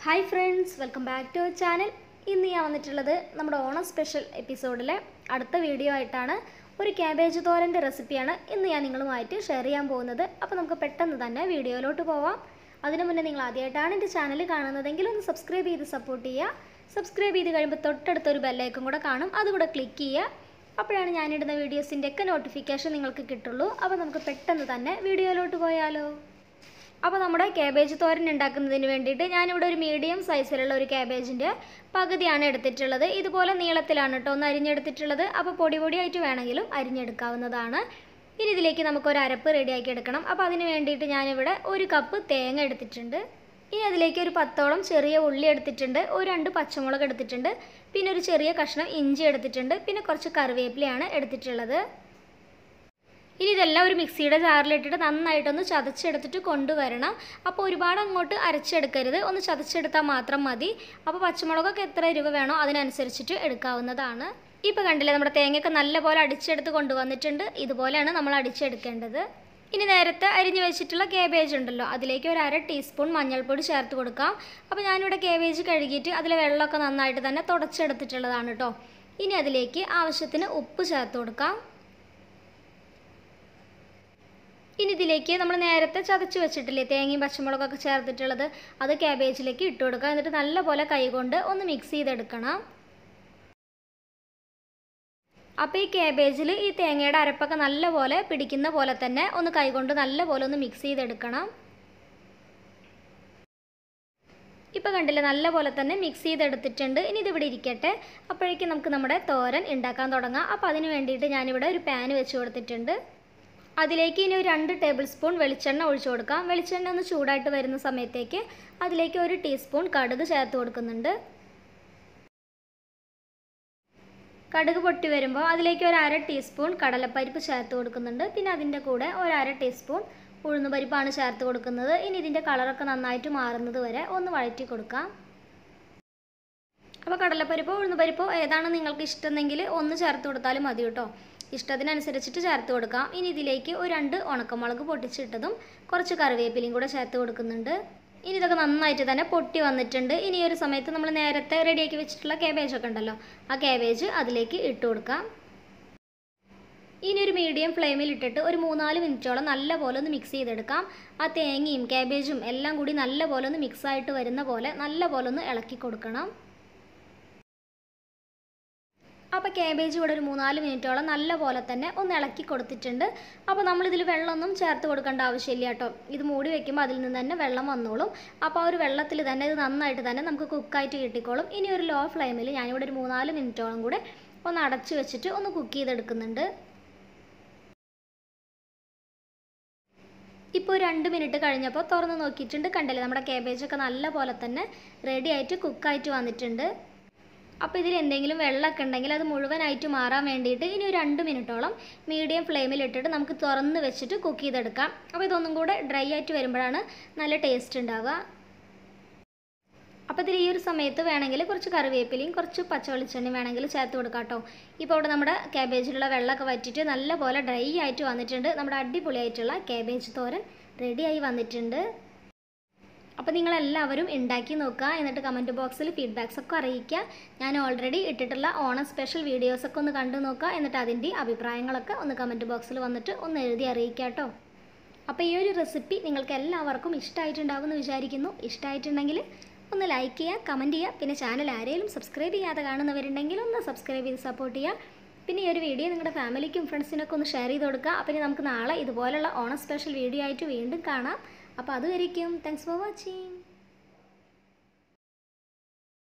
hi friends welcome back to our channel ഇന്ന് ഞാൻ വന്നിട്ടുള്ളത് നമ്മുടെ ഓണം സ്പെഷ്യൽ എപ്പിസോഡിലെ അടുത്ത വീഡിയോ ആയിട്ടാണ് ഒരു ക്യാബേജ് തോരൻ്റെ റെസിപ്പിയാണ് ഇന്ന് ഞാൻ നിങ്ങളുമായിട്ട് ഷെയർ ചെയ്യാൻ പോകുന്നത് അപ്പോൾ നമുക്ക് പെട്ടെന്ന് തന്നെ വീഡിയോയിലോട്ട് പോവാം അതിനു മുന്നേ നിങ്ങൾ ആദ്യമായിട്ടാണ് എൻ്റെ ചാനൽ കാണുന്നതെങ്കിൽ ഒന്ന് സബ്സ്ക്രൈബ് ചെയ്ത് സപ്പോർട്ട് ചെയ്യുക സബ്സ്ക്രൈബ് ചെയ്ത് കഴിയുമ്പോൾ തൊട്ടടുത്തൊരു ബെല്ലൈക്കും കൂടെ കാണും അതുകൂടെ ക്ലിക്ക് ചെയ്യുക അപ്പോഴാണ് ഞാനിടുന്ന വീഡിയോസിൻ്റെ ഒക്കെ നോട്ടിഫിക്കേഷൻ നിങ്ങൾക്ക് കിട്ടുള്ളൂ അപ്പോൾ നമുക്ക് പെട്ടെന്ന് തന്നെ വീഡിയോയിലോട്ട് പോയാലോ അപ്പോൾ നമ്മുടെ ക്യാബേജ് തോരൻ ഉണ്ടാക്കുന്നതിന് വേണ്ടിയിട്ട് ഞാനിവിടെ ഒരു മീഡിയം സൈസിലുള്ള ഒരു ക്യാബേജിൻ്റെ പകുതിയാണ് എടുത്തിട്ടുള്ളത് ഇതുപോലെ നീളത്തിലാണ് കേട്ടോ ഒന്ന് അരിഞ്ഞെടുത്തിട്ടുള്ളത് അപ്പോൾ പൊടി പൊടിയായിട്ട് വേണമെങ്കിലും അരിഞ്ഞെടുക്കാവുന്നതാണ് ഇനി ഇതിലേക്ക് നമുക്കൊരു അരപ്പ് റെഡിയാക്കി എടുക്കണം അപ്പോൾ അതിന് വേണ്ടിയിട്ട് ഞാനിവിടെ ഒരു കപ്പ് തേങ്ങ എടുത്തിട്ടുണ്ട് ഇനി അതിലേക്ക് ഒരു പത്തോളം ചെറിയ ഉള്ളി എടുത്തിട്ടുണ്ട് ഒരു രണ്ട് പച്ചമുളക് എടുത്തിട്ടുണ്ട് പിന്നെ ഒരു ചെറിയ കഷ്ണം ഇഞ്ചി എടുത്തിട്ടുണ്ട് പിന്നെ കുറച്ച് കറിവേപ്പിലയാണ് എടുത്തിട്ടുള്ളത് ഇനി ഇതെല്ലാം ഒരു മിക്സിയുടെ ജാറിലിട്ടിട്ട് നന്നായിട്ടൊന്ന് ചതച്ചെടുത്തിട്ട് കൊണ്ടുവരണം അപ്പോൾ ഒരുപാട് അങ്ങോട്ട് അരച്ചെടുക്കരുത് ഒന്ന് ചതച്ചെടുത്താൽ മാത്രം മതി അപ്പോൾ പച്ചമുളകൊക്കെ എത്ര എരിവ് വേണോ അതിനനുസരിച്ചിട്ട് എടുക്കാവുന്നതാണ് ഇപ്പോൾ കണ്ടില്ലേ നമ്മുടെ തേങ്ങയൊക്കെ നല്ലപോലെ അടിച്ചെടുത്ത് കൊണ്ടുവന്നിട്ടുണ്ട് ഇതുപോലെയാണ് നമ്മൾ അടിച്ചെടുക്കേണ്ടത് ഇനി നേരത്തെ അരിഞ്ഞു വെച്ചിട്ടുള്ള കേബേജ് ഉണ്ടല്ലോ അതിലേക്ക് ഒരു അര ടീസ്പൂൺ മഞ്ഞൾപ്പൊടി ചേർത്ത് കൊടുക്കാം അപ്പോൾ ഞാനിവിടെ കേബേജ് കഴുകിയിട്ട് അതിലെ വെള്ളമൊക്കെ നന്നായിട്ട് തന്നെ തുടച്ചെടുത്തിട്ടുള്ളതാണ് കേട്ടോ ഇനി അതിലേക്ക് ആവശ്യത്തിന് ഉപ്പ് ചേർത്ത് കൊടുക്കാം ഇനി ഇതിലേക്ക് നമ്മൾ നേരത്തെ ചതച്ച് വെച്ചിട്ടില്ലേ തേങ്ങയും പച്ചമുളകൊക്കെ ചേർത്തിട്ടുള്ളത് അത് ക്യാബേജിലേക്ക് ഇട്ട് കൊടുക്കുക എന്നിട്ട് നല്ലപോലെ കൈകൊണ്ട് ഒന്ന് മിക്സ് ചെയ്തെടുക്കണം അപ്പോൾ ഈ ക്യാബേജിൽ ഈ തേങ്ങയുടെ അരപ്പൊക്കെ നല്ലപോലെ പിടിക്കുന്ന പോലെ തന്നെ ഒന്ന് കൈകൊണ്ട് നല്ലപോലെ ഒന്ന് മിക്സ് ചെയ്തെടുക്കണം ഇപ്പോൾ കണ്ടില്ലേ നല്ലപോലെ തന്നെ മിക്സ് ചെയ്തെടുത്തിട്ടുണ്ട് ഇനി ഇതിവിടെ ഇരിക്കട്ടെ അപ്പോഴേക്കും നമുക്ക് നമ്മുടെ തോരൻ ഉണ്ടാക്കാൻ തുടങ്ങാം അപ്പോൾ അതിന് വേണ്ടിയിട്ട് ഞാനിവിടെ ഒരു പാൻ വെച്ച് കൊടുത്തിട്ടുണ്ട് അതിലേക്ക് ഇനി ഒരു രണ്ട് ടേബിൾ സ്പൂൺ വെളിച്ചെണ്ണ ഒഴിച്ചു കൊടുക്കാം വെളിച്ചെണ്ണ ഒന്ന് ചൂടായിട്ട് വരുന്ന സമയത്തേക്ക് അതിലേക്ക് ഒരു ടീസ്പൂൺ കടുക് ചേർത്ത് കൊടുക്കുന്നുണ്ട് കടുക് പൊട്ടി വരുമ്പോൾ അതിലേക്ക് ഒരു അര ടീസ്പൂൺ കടലപ്പരിപ്പ് ചേർത്ത് കൊടുക്കുന്നുണ്ട് പിന്നെ അതിൻ്റെ കൂടെ ഒരു അര ടീസ്പൂൺ ഉഴുന്നുപരിപ്പാണ് ചേർത്ത് കൊടുക്കുന്നത് ഇനി ഇതിൻ്റെ കളറൊക്കെ നന്നായിട്ട് മാറുന്നത് വരെ ഒന്ന് വഴറ്റി കൊടുക്കാം അപ്പോൾ കടലപ്പരിപ്പോ ഉഴുന്നുപരിപ്പോ ഏതാണ് നിങ്ങൾക്ക് ഇഷ്ടമെങ്കിൽ ഒന്ന് ചേർത്ത് കൊടുത്താലും മതി കേട്ടോ ഇഷ്ടത്തിനനുസരിച്ചിട്ട് ചേർത്ത് കൊടുക്കാം ഇനി ഇതിലേക്ക് ഒരു രണ്ട് ഉണക്കമുളക് പൊട്ടിച്ചിട്ടതും കുറച്ച് കറിവേപ്പിലയും കൂടെ ചേർത്ത് കൊടുക്കുന്നുണ്ട് ഇനി ഇതൊക്കെ നന്നായിട്ട് തന്നെ പൊട്ടി വന്നിട്ടുണ്ട് ഇനി ഈ ഒരു സമയത്ത് നമ്മൾ നേരത്തെ റെഡിയാക്കി വെച്ചിട്ടുള്ള കാബേജ് ഒക്കെ ഉണ്ടല്ലോ ആ കാബേജ് അതിലേക്ക് ഇട്ട് കൊടുക്കാം ഇനി ഒരു മീഡിയം ഫ്ലെയിമിൽ ഇട്ടിട്ട് ഒരു മൂന്നാല് മിനിറ്റോളം നല്ല പോലെ ഒന്ന് മിക്സ് ചെയ്തെടുക്കാം ആ തേങ്ങയും കാബേജും എല്ലാം കൂടി നല്ല പോലെ ഒന്ന് മിക്സ് ആയിട്ട് വരുന്ന പോലെ നല്ല പോലെ ഒന്ന് ഇളക്കി കൊടുക്കണം അപ്പോൾ കാബേജ് ഇവിടെ ഒരു മൂന്നാല് മിനിറ്റോളം നല്ല പോലെ തന്നെ ഒന്ന് ഇളക്കി കൊടുത്തിട്ടുണ്ട് അപ്പോൾ നമ്മളിതിൽ വെള്ളമൊന്നും ചേർത്ത് കൊടുക്കേണ്ട ആവശ്യമില്ല കേട്ടോ ഇത് മൂടി വെക്കുമ്പോൾ അതിൽ നിന്ന് തന്നെ വെള്ളം വന്നോളും അപ്പോൾ ആ ഒരു വെള്ളത്തിൽ തന്നെ ഇത് നന്നായിട്ട് തന്നെ നമുക്ക് കുക്കായിട്ട് കിട്ടിക്കോളും ഇനി ഒരു ലോ ഫ്ലെയിമിൽ ഞാനിവിടെ ഒരു മൂന്നാല് മിനിറ്റോളം കൂടെ ഒന്ന് അടച്ചു വെച്ചിട്ട് ഒന്ന് കുക്ക് ചെയ്തെടുക്കുന്നുണ്ട് ഇപ്പോൾ രണ്ട് മിനിറ്റ് കഴിഞ്ഞപ്പോൾ തുറന്ന് നോക്കിയിട്ടുണ്ട് കണ്ടില്ലേ നമ്മുടെ കാബേജൊക്കെ നല്ല പോലെ തന്നെ റെഡി ആയിട്ട് കുക്കായിട്ട് വന്നിട്ടുണ്ട് അപ്പോൾ ഇതിൽ എന്തെങ്കിലും വെള്ളമൊക്കെ ഉണ്ടെങ്കിൽ അത് മുഴുവനായിട്ട് മാറാൻ വേണ്ടിയിട്ട് ഇനി ഒരു രണ്ട് മിനിറ്റോളം മീഡിയം ഫ്ലെയിമിൽ ഇട്ടിട്ട് നമുക്ക് തുറന്ന് വെച്ചിട്ട് കുക്ക് ചെയ്തെടുക്കാം അപ്പോൾ ഇതൊന്നും കൂടെ ഡ്രൈ ആയിട്ട് വരുമ്പോഴാണ് നല്ല ടേസ്റ്റ് ഉണ്ടാവുക അപ്പോൾ ഇതിൽ ഈ ഒരു സമയത്ത് വേണമെങ്കിൽ കുറച്ച് കറിവേപ്പിലയും കുറച്ച് പച്ച വെളിച്ചെണ്ണയും വേണമെങ്കിൽ ചേർത്ത് കൊടുക്കാം കേട്ടോ ഇപ്പോൾ ഇവിടെ നമ്മുടെ ക്യാബേജിലുള്ള വെള്ളമൊക്കെ വറ്റിയിട്ട് നല്ല പോലെ ഡ്രൈ ആയിട്ട് വന്നിട്ടുണ്ട് നമ്മുടെ അടിപൊളിയായിട്ടുള്ള ക്യാബേജ് തോരൻ റെഡിയായി വന്നിട്ടുണ്ട് അപ്പോൾ നിങ്ങളെല്ലാവരും ഉണ്ടാക്കി നോക്കുക എന്നിട്ട് കമൻറ്റ് ബോക്സിൽ ഫീഡ്ബാക്സ് ഒക്കെ അറിയിക്കുക ഞാൻ ഓൾറെഡി ഇട്ടിട്ടുള്ള ഓണം സ്പെഷ്യൽ വീഡിയോസൊക്കെ ഒന്ന് കണ്ടു നോക്കുക എന്നിട്ട് അതിൻ്റെ അഭിപ്രായങ്ങളൊക്കെ ഒന്ന് കമൻറ്റ് ബോക്സിൽ വന്നിട്ട് ഒന്ന് എഴുതി അറിയിക്കുക കേട്ടോ അപ്പോൾ ഈ ഒരു റെസിപ്പി നിങ്ങൾക്ക് എല്ലാവർക്കും ഇഷ്ടമായിട്ടുണ്ടാവുമെന്ന് വിചാരിക്കുന്നു ഇഷ്ടമായിട്ടുണ്ടെങ്കിൽ ഒന്ന് ലൈക്ക് ചെയ്യുക കമൻറ്റ് ചെയ്യുക പിന്നെ ചാനൽ ആരെങ്കിലും സബ്സ്ക്രൈബ് ചെയ്യാതെ കാണുന്നവരുണ്ടെങ്കിൽ ഒന്ന് സബ്സ്ക്രൈബ് ചെയ്ത് സപ്പോർട്ട് ചെയ്യുക പിന്നെ ഈ ഒരു വീഡിയോ നിങ്ങളുടെ ഫാമിലിക്കും ഫ്രണ്ട്സിനൊക്കെ ഒന്ന് ഷെയർ ചെയ്ത് കൊടുക്കുക അപ്പോൾ ഇനി നമുക്ക് നാളെ ഇതുപോലുള്ള ഓണം സ്പെഷ്യൽ വീഡിയോ ആയിട്ട് വീണ്ടും കാണാം അപ്പോൾ അതുവരെയ്ക്കും താങ്ക്സ് ഫോർ വാച്ചിങ്